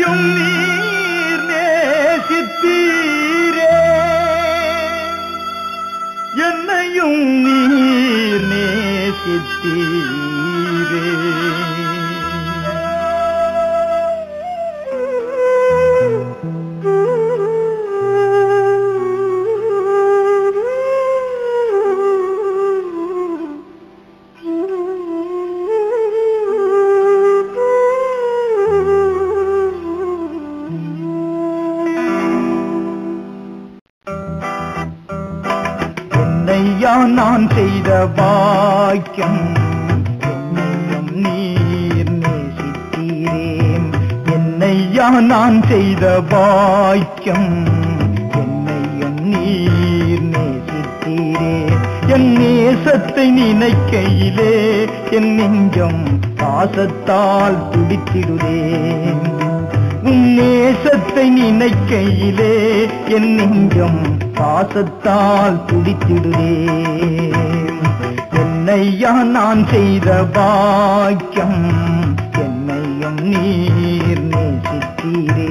என்னையும் நீர் நேசித்தீரே என்னையும் நீர் நேசித்தீரே என்னையா நான் செய்த பாக்கியம் என்னையும் நீர் நேசித்தீரேன் என்னையா நான் செய்த பாக்கியம் என்னையும் நீர் நேசித்தீரேன் என் நேசத்தை நினைக்கையிலே என் நெஞ்சம் பாசத்தால் துடித்திடுதேன் உன் நேசத்தை நினைக்கையிலே என் நெஞ்சம் பாசத்தால் துடித்திடுதே என்னையா நான் செய்த பாக்கியம் என்னையும் நீர் நேசித்தீரே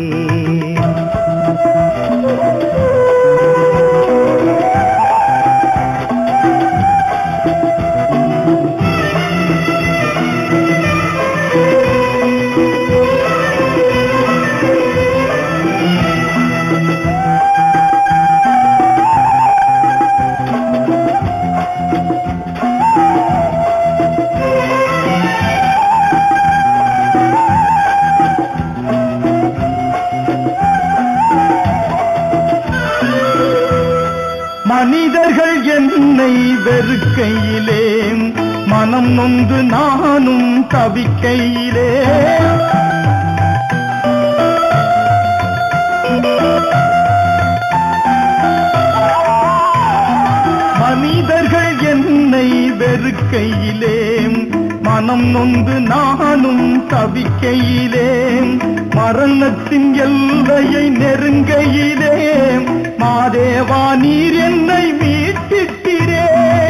மனிதர்கள் என்னை வெறுக்கையிலே மனம் நொந்து நானும் தவிக்கையிலே மனிதர்கள் என்னை வெறுக்கையிலே மனம் நொந்து நானும் தவிக்கையிலே மரணத்தின் எல்லையை நெருங்கையிலே மாதேவா நீர் என்னை மீட்டிட்டிரே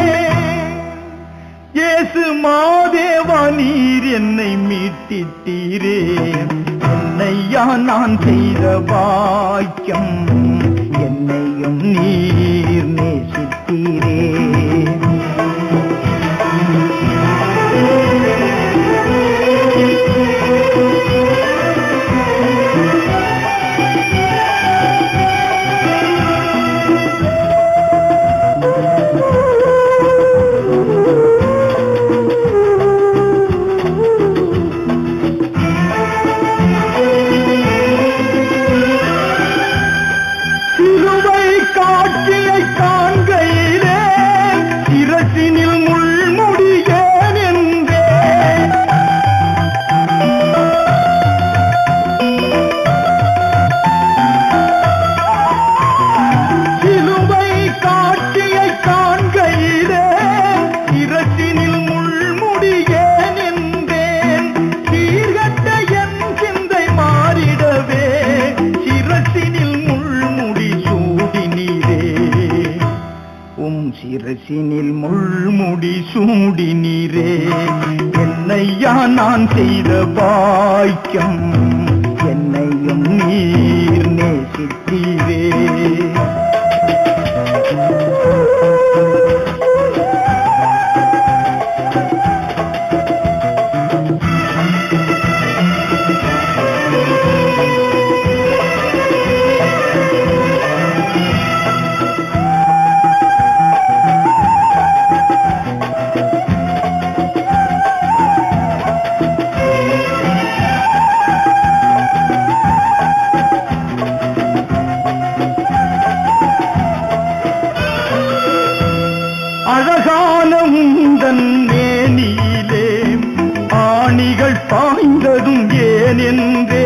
இயேசு மாதேவா நீர் என்னை மீட்டிட்டீரே என்னையா நான் செய்த பாக்கியம் என்னையும் நீர் நேசித்தீரே சிலுவை காட்சியை காண்கையிலே சிரசினில் முள்முடியேன் என்றேன் சிலுவை காட்சியை காண்கையிலே சிரசினில் முள்முடியேன் என்றேன் சீர்கட்ட என் சிந்தை மாறிடவே சிரசினில் முள்முடி சூடினீரே உம் சிரசினில் முள்முடி சூடினீரே என்னையா நான் செய்த பாக்கியம் என்னையும் நீர் நேசித்தீரே அழகான உந்தன் மேனியிலே ஆணிகள் பாய்ந்ததும் ஏன் என்றே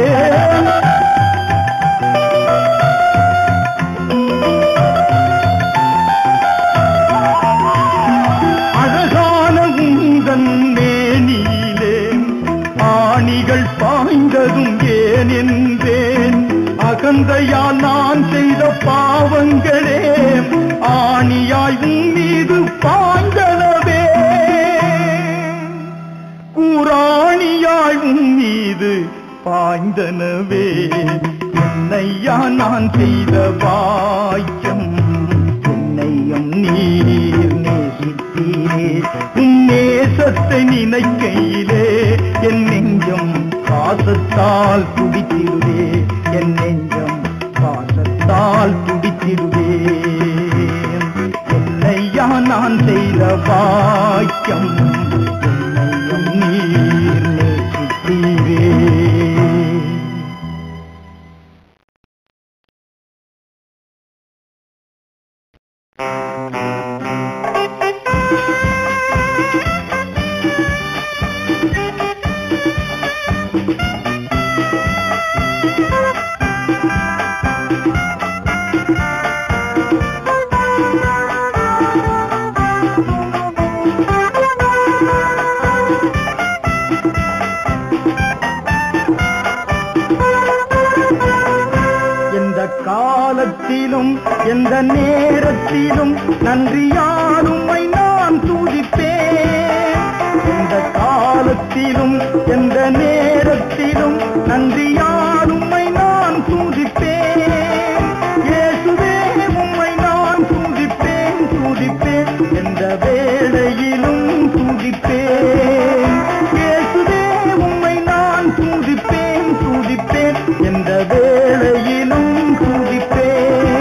அழகான உந்தன் மேனியிலே ஆணிகள் பாய்ந்ததும் ஏன் என்றேன் அகந்தையால் நான் செய்த பாவங்களே ஆணியாய் உன் மீது பாய்ந்தனவே கூராணியாய் உன் மீது பாய்ந்தனவே பாய்ந்தனவே என்னையா நான் செய்த வாக்கியம் என்னையும் நீர் நேசித்தீரே உன் நேசத்தை நினைக்கையிலே என் நெஞ்சம் பாசத்தால் துடித்திருவே என் நெஞ்சம் பாசத்தால் துடித்திருவே என்னையா நான் செய்த வாக்கியம் என்னையும் நீர் நேசித்தீரே எந்த காலத்திலும் எந்த நேரத்திலும் நன்றியால் உம்மை நான் துதிப்பேன் எந்த காலத்திலும் எந்த நேரத்திலும் நன்றியால் உம்மை நான் துதிப்பேன் இயேசுவே உம்மை நான் துதிப்பேன் துதிப்பேன் எந்த வேளையிலும் துதிப்பேன் இயேசுவே உம்மை நான் துதிப்பேன் துதிப்பேன் எந்த வேளையிலும் துதிப்பேன்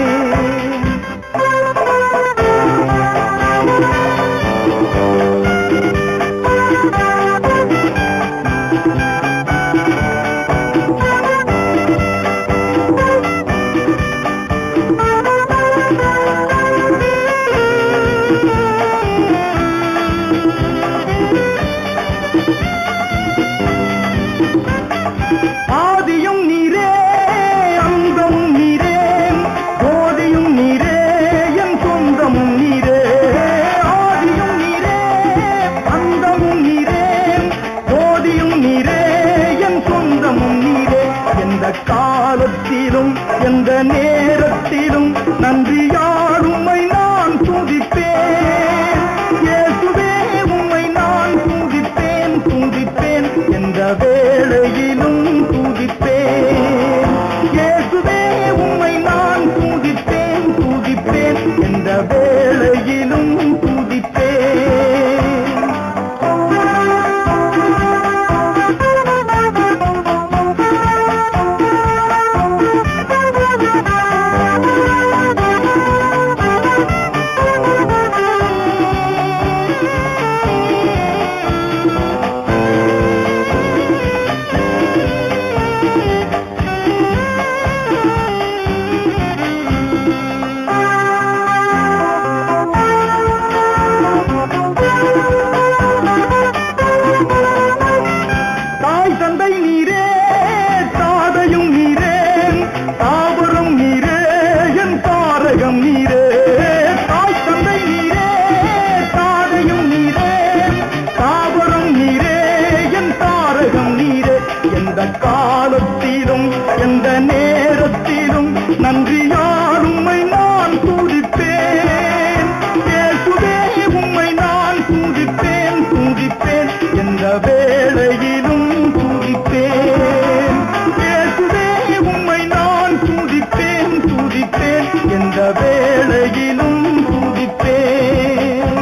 ஆதியும் நீரே அந்தமும் நீரே போதியும் நீரே என் சொந்தமும் நீரே ஆதியும் நீரே அந்தமும் நீரே போதியும் நீரே என் சொந்தமும் நீரே எந்த காலத்திலும் எந்த நேரத்திலும் நன்றியால் உம்மை நான் துதிப்பேன் இயேசுவே உம்மை நான் துதிப்பேன் துதிப்பேன் எந்த வேளையிலும் துதிப்பேன் இயேசுவே உம்மை நான் துதிப்பேன் துதிப்பேன் எந்த வேளையிலும் துதிப்பேன் தாய் தந்தை நீரே தாதையும் நீரே தாவரம் நீரே என் தாரகம் நீரே தாய் தந்தை நீரே தாதையும் நீரே தாவரம் நீரே என் தாரகம் நீரே எந்த காலத்திலும் எந்த நேரத்திலும் நன்றியால் உம்மை நான் துதிப்பேன் இயேசுவே உம்மை நான் துதிப்பேன் துதிப்பேன் எந்த வேளையிலும் துதிப்பேன் இயேசுவே உம்மை நான் துதிப்பேன் துதிப்பேன் எந்த வேளையிலும் துதிப்பேன்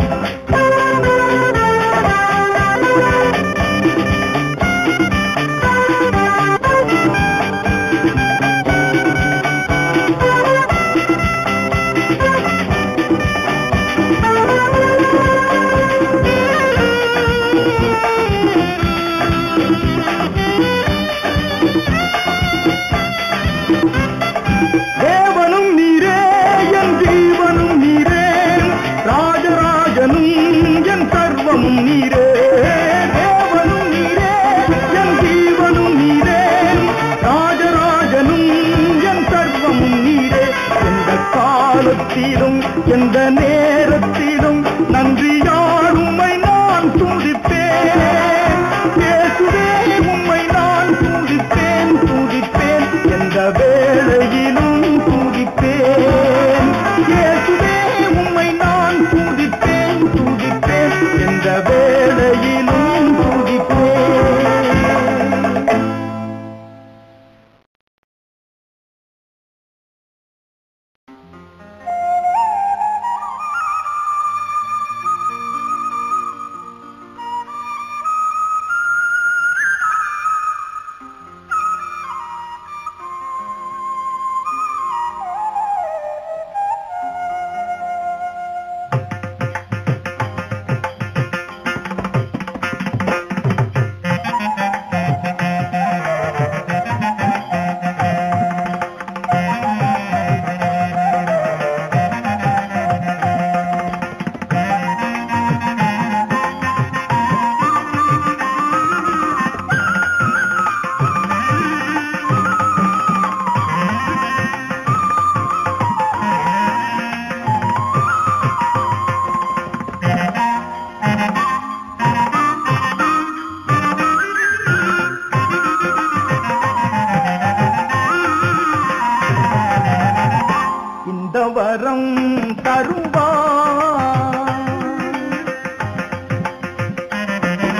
தேவனும் நீரே என் ஜீவனும் நீரே ராஜராஜனும் என் சர்வமும் நீரே தேவனும் நீரே என் ஜீவனும் நீரே ராஜராஜனும் என் சர்வமும் நீரே எந்த காலத்திலும் எந்த நேரத்திலும் நன்றியால் உம்மை நான் துதிப்பேன் இயேசுவே உம்மை நான் துதிப்பேன் துதிப்பேன் எந்த வேளையிலும் துதிப்பேன் இயேசுவே உம்மை நான் துதிப்பேன் துதிப்பேன் எந்த வேளையிலும் துதிப்பேன்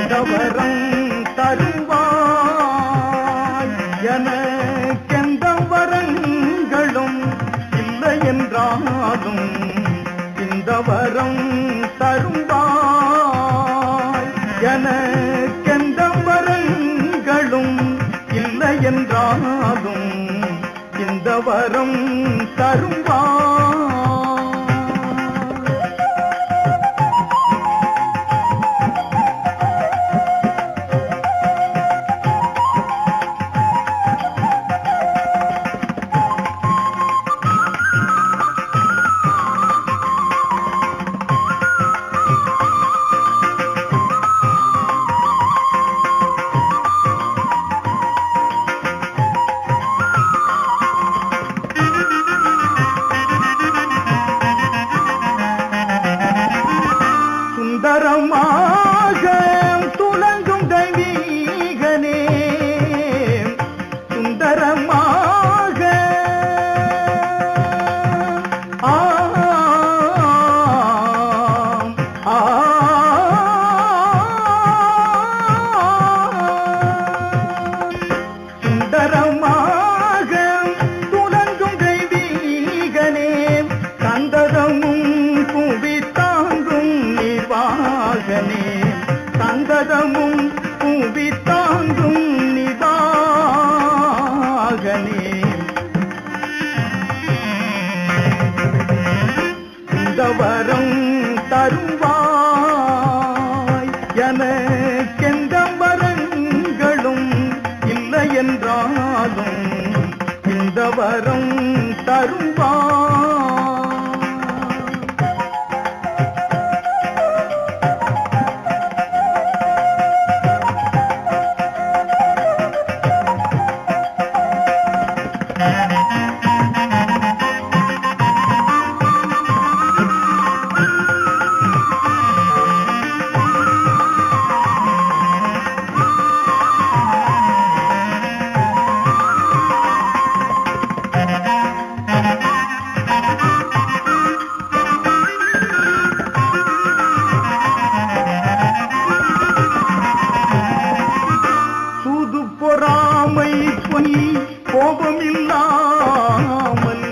இந்த வரம் தருவாய் எனக்கெந்த வரங்களும் இல்லை என்றாலும் இந்த வரம் தருவாய் எனக்கெந்த வரங்களும் இல்லை என்றாலும் இந்த வரம் தருவாய் சுந்தரமாக துலங்கும் தெய்வீகனே சுந்தரமாக ஆம், ஆம். சுந்தரமாக துலங்கும் தெய்வீகனே சந்ததமும் புவி தாங்கும் நிர்வாகனே சந்ததமும் புவி தாங்கும் நிர்வாகனே இந்த வரம் தருவாய் எனக்கெந்த வரங்களும் இல்லை என்றாலும் இந்த வரம் தருவாய் சூது பொறாமை பொய் கோபம் இல்லாமல்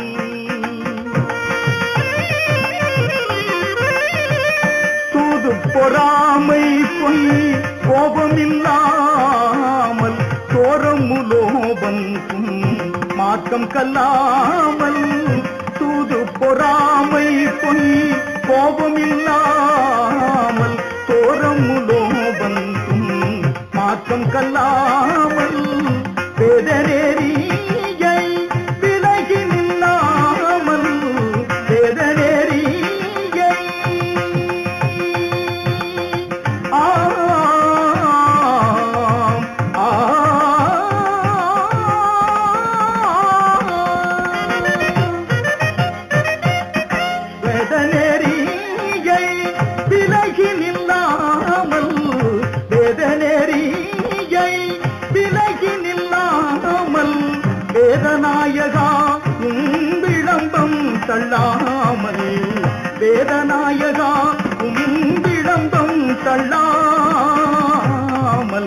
சூது பொறாமை பொய் கோபம் இல்லாமல் சோரமுலோபம் மார்க்கம் கல்லாமல் சூது பொறாமை பொய் கோபம் இல்லாமல் சோரமுலோபம் மாற்றம் கல்லாமல் வேதநேரியை விலகி நில்லாமல் வேதநேரியை ஆம், ஆம். வேதநெறியை விலகி நில்லாமல் வேதநெறியை விலகி நில்லாமல் வேதநாயகா உம் விளம்பம் தள்ளாமல் வேதநாயகா உம் விளம்பம் தள்ளாமல்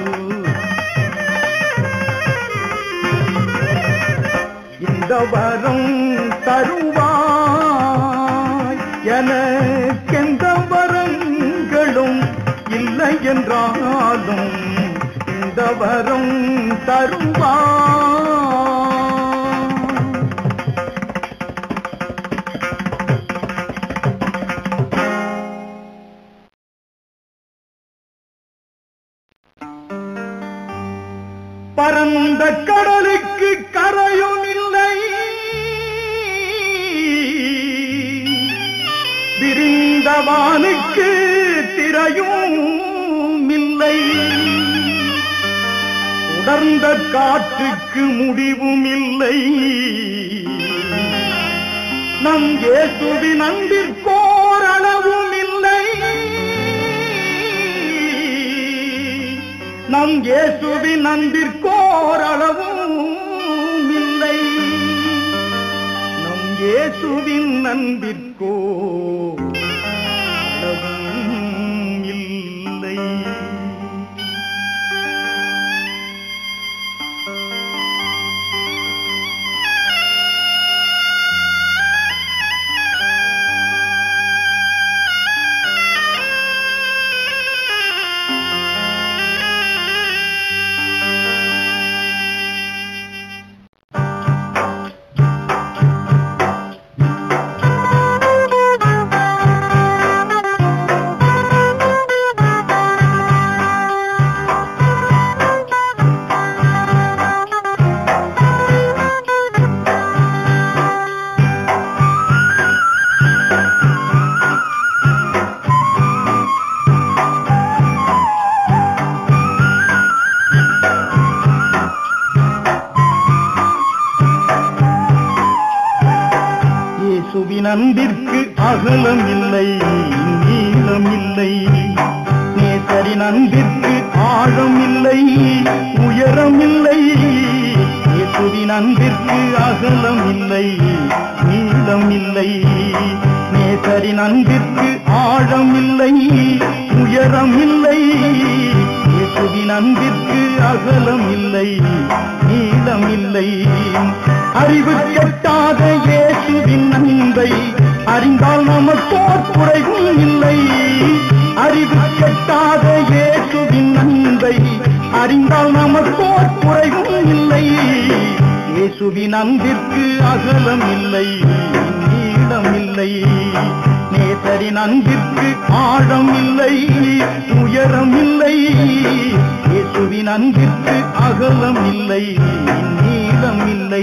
இந்த வரம் தருவாய் எனக்கெந்த வரங்களும் இல்லை என்றாலும் இந்த வரம் தருவாய் பரந்த கடலுக்கு கரையும் இல்லை விரிந்த வானுக்கு திரையும் இல்லை உடர்ந்த காற்றுக்கு முடிவும் இல்லை நம் இயேசுவின் அன்பிற்கோர் அளவும் இல்லை நம் இயேசுவின் அன்பிற்கோர் அளவும் இல்லை நம் இயேசுவின் அன்பிற்கோ அளவும் இல்லை அன்பிற்கு அகலம் இல்லை நீளம் இல்லை நேசரின் அன்பிற்கு ஆழம் இல்லை உயரம் இல்லை இயேசுவின் அன்பிற்கு அகலம் இல்லை நீளம் இல்லை நேசரின் அன்பிற்கு ஆழம் இல்லை உயரம் இல்லை இயேசுவின் அன்பிற்கு அகலம் இல்லை நீளம் இல்லை அறிவு கெட்டாத இயேசுவின் அன்பை அறிந்தால் நமக்கோர் குறைவும் இல்லை அறிவு கெட்டாத இயேசுவின் அன்பை அறிந்தால் நமக்கோர் குறைவும் இல்லை இயேசுவின் அன்பிற்கு அகலம் இல்லை நீளம் இல்லை நேசரின் அன்பிற்கு ஆழம் இல்லை உயரம் இல்லை இயேசுவின் அன்பிற்கு அகலம் இல்லை நீளம் இல்லை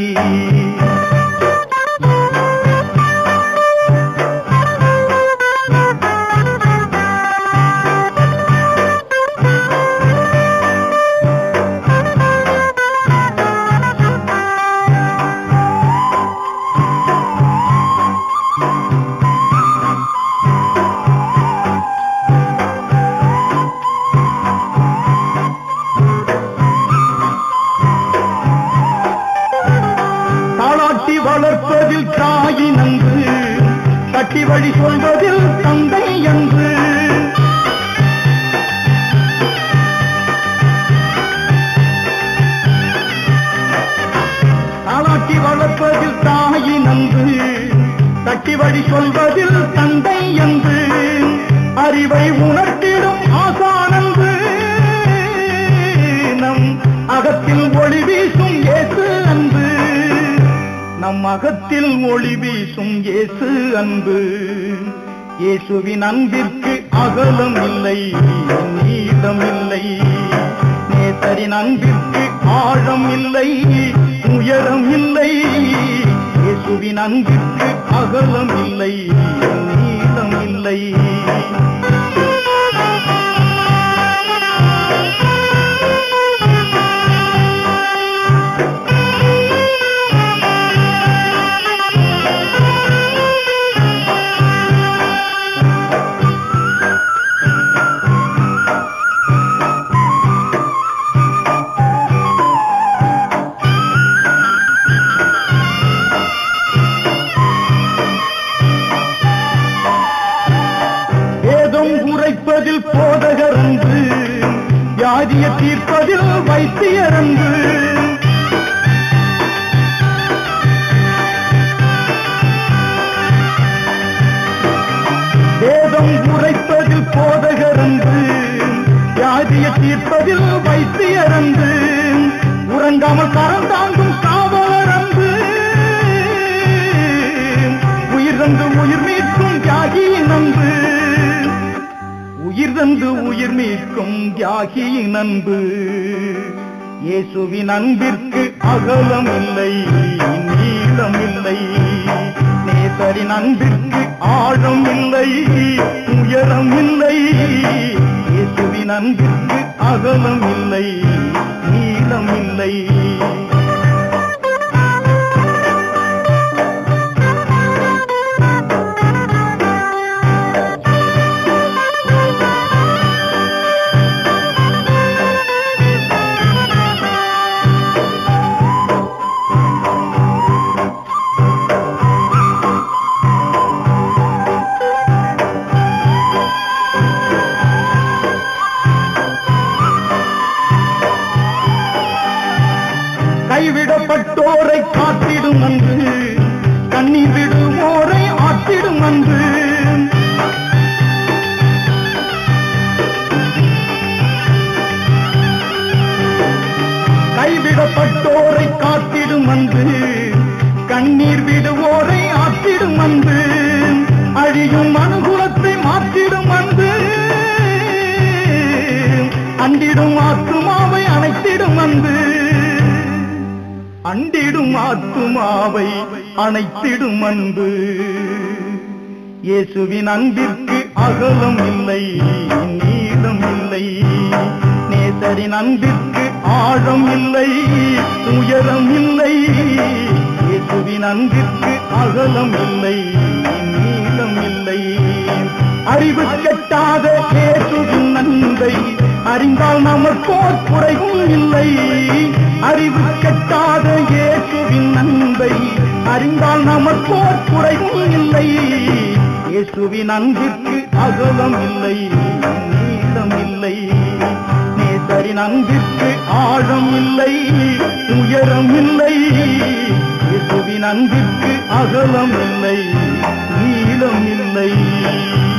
தாளாட்டி வளர்ப்பதில் தாயின் அன்று கட்டி வழி சொல்வதில் தந்தை என்று தாளாட்டி வளர்ப்பதில் தாயின் அன்று கட்டி வழி சொல்வதில் தந்தை என்று அறிவை உணர்த்திடும் ஆசானன்று நம் அகத்தில் ஒளி வீசும் இயேசு அன்பு நம் அகத்தில் ஒளி வீசும் இயேசு அன்பு இயேசுவின் அன்பிற்கு அகலம் இல்லை நீளம் இல்லை நேசரின் அன்பிற்கு ஆழம் இல்லை உயரம் இல்லை இயேசுவின் அன்பிற்கு அகலம் இல்லை நீளம் இல்லை வேதம் உரைப்பதில் போதகர் அன்று வியாதிய தீர்ப்பதில் வைத்தியர் அன்று வேதம் உரைப்பதில் போதகர் அன்று வியாதிய தீர்ப்பதில் வைத்தியர் அன்று உறங்காமல் கரம் தாங்கும் காவலர் அன்று உயிர் தந்து உயிர் மீட்கும் தியாகியின் அன்பு உயிர் தந்து உயிர் மீட்கும் தியாகியின் அன்பு இயேசுவின் அன்பிற்கு அகலம் இல்லை நீளம் இல்லை நேசரின் அன்பிற்கு ஆழம் இல்லை உயரம் இல்லை இயேசுவின் அன்பிற்கு அகலம் இல்லை நீளம் இல்லை கைவிடப்பட்டோரை காத்திடும் அன்று கண்ணீர் விடுவோரை ஆற்றிடும் அன்று கைவிடப்பட்டோரை காத்திடும் அன்று கண்ணீர் விடுவோரை ஆற்றிடும் அன்று அழியும் அனுகூலத்தை மாற்றிடும் அன்று அண்டிடும் ஆத்துமாவை அணைத்திடும் அன்று அண்டிடும் ஆத்துமாவை அணைத்திடும் அன்பு இயேசுவின் அன்பிற்கு அகலம் இல்லை நீளம் இல்லை நேசரின் அன்பிற்கு ஆழம் இல்லை உயரம் இல்லை இயேசுவின் அன்பிற்கு அகலம் இல்லை அறிவு கெட்டாத இயேசுவின் நன்மை அறிந்தால் நமக்கோர் குறைவும் இல்லை அறிவு கெட்டாத இயேசுவின் நன்மை அறிந்தால் நமக்கோர் குறைவும் இல்லை இயேசுவின் அன்பிற்கு அகலம் இல்லை நீளம் இல்லை நேசரின் அன்பிற்கு ஆழம் இல்லை உயரம் இல்லை இயேசுவின் அன்பிற்கு அகலம் இல்லை நீளம் இல்லை